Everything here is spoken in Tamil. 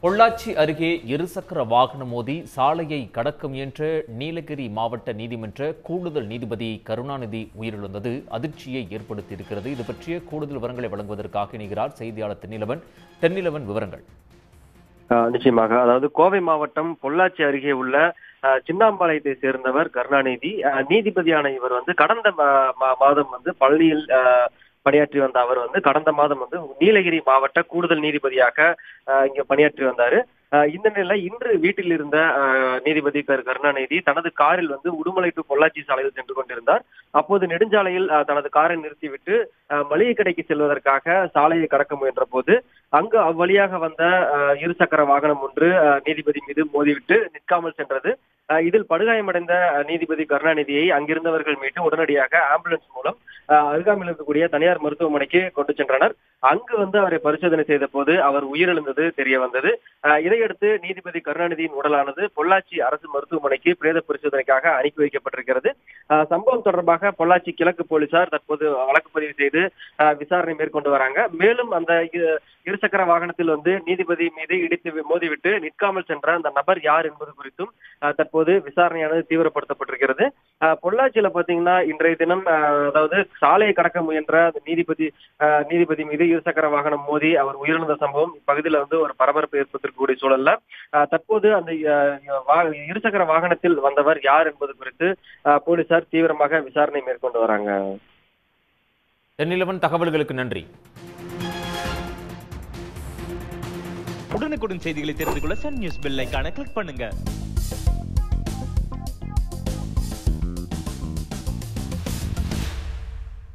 பொள்ளாச்சி அருகே இருசக்கர வாகனம் மோதி சாலையை கடக்க முயன்ற நீலகிரி மாவட்ட நீதிமன்ற கூடுதல் நீதிபதி கருணாநிதி உயிரிழந்தது அதிர்ச்சியை ஏற்படுத்தியிருக்கிறது இது பற்றிய கூடுதல் விவரங்களை வழங்குவதற்காக இணைகிறார் செய்தியாளர் தென்னிலவன் தென்னிலவன் விவரங்கள் ஆஹ் நிச்சயமாக அதாவது கோவை மாவட்டம் பொள்ளாச்சி அருகே உள்ள ஆஹ் சின்னாம்பாளையத்தை சேர்ந்தவர் கருணாநிதி ஆஹ் நீதிபதியான இவர் வந்து கடந்த மா- மா- மாதம் வந்து பள்ளியில் ஆஹ் பணியாற்றி வந்த அவர் வந்து கடந்த மாதம் வந்து நீலகிரி மாவட்ட கூடுதல் நீதிபதியாக ஆஹ் இங்க பணியாற்றி வந்தாரு ஆஹ் இந்த நிலையில இன்று வீட்டில் இருந்த ஆஹ் நீதிபதி கரு கருணாநிதி தனது காரில் வந்து உடுமலை டு பொள்ளாச்சி சாலையில் சென்று கொண்டிருந்தார் அப்போது நெடுஞ்சாலையில் ஆஹ் தனது காரை நிறுத்திவிட்டு ஆஹ் மளிகை கடைக்கு செல்வதற்காக சாலையை கடக்க முயன்ற போது அங்கு அவ்வழியாக வந்த ஆஹ் இருசக்கர வாகனம் ஒன்று ஆஹ் நீதிபதி மீது மோதிவிட்டு நிற்காமல் சென்றது ஆஹ் இதில் படுகாயமடைந்த ஆஹ் நீதிபதி கருணாநிதியை அங்கிருந்தவர்கள் மீட்டு உடனடியாக ஆம்புலன்ஸ் மூலம் ஆஹ் அருகாமையில் இருக்கக்கூடிய தனியார் மருத்துவமனைக்கு கொண்டு சென்றனர் அங்கு வந்து அவரை பரிசோதனை செய்த போது அவர் உயிரிழந்தது தெரிய வந்தது ஆஹ் இதையடுத்து நீதிபதி கருணாநிதியின் உடலானது பொள்ளாச்சி அரசு மருத்துவமனைக்கு பிரேத பரிசோதனைக்காக அனுப்பி வைக்கப்பட்டிருக்கிறது ஆஹ் சம்பவம் தொடர்பாக பொள்ளாச்சி கிழக்கு போலீசார் தற்போது வழக்கு பதிவு செய்து ஆஹ் விசாரணை மேற்கொண்டு வராங்க மேலும் அந்த இரு- இருசக்கர வாகனத்தில் வந்து நீதிபதி மீது இடித்து வி- மோதிவிட்டு நிற்காமல் சென்ற அந்த நபர் யார் என்பது குறித்தும் ஆஹ் தற்போது விசாரணையானது தீவிரப்படுத்தப்பட்டிருக்கிறது ஆஹ் பொள்ளாச்சியில பாத்தீங்கன்னா இன்றைய தினம் ஆஹ் அதாவது சாலையை கடக்க முயன்ற அந்த நீதிபதி ஆஹ் நீதிபதி மீது இருசக்கர வாகனம் மோதி அவர் உயிரிழந்த சம்பவம் இப்பகுதியில வந்து ஒரு பரபரப்பு ஏற்பட்டிருக்கக்கூடிய சூழல்ல ஆஹ் தற்போது அந்த ஆஹ் வா- இருசக்கர வாகனத்தில் வந்தவர் யார் என்பது குறித்து ஆஹ் போலீசார் தீவிரமாக விசாரணை மேற்கொண்டு வராங்க தென்னிலவன் தகவல்களுக்கு நன்றி உடனுக்குடன் செய்திகளை தெரிந்து கொள்ள சன் நியூஸ் பெல் ஐகானை கிளிக் பண்ணுங்க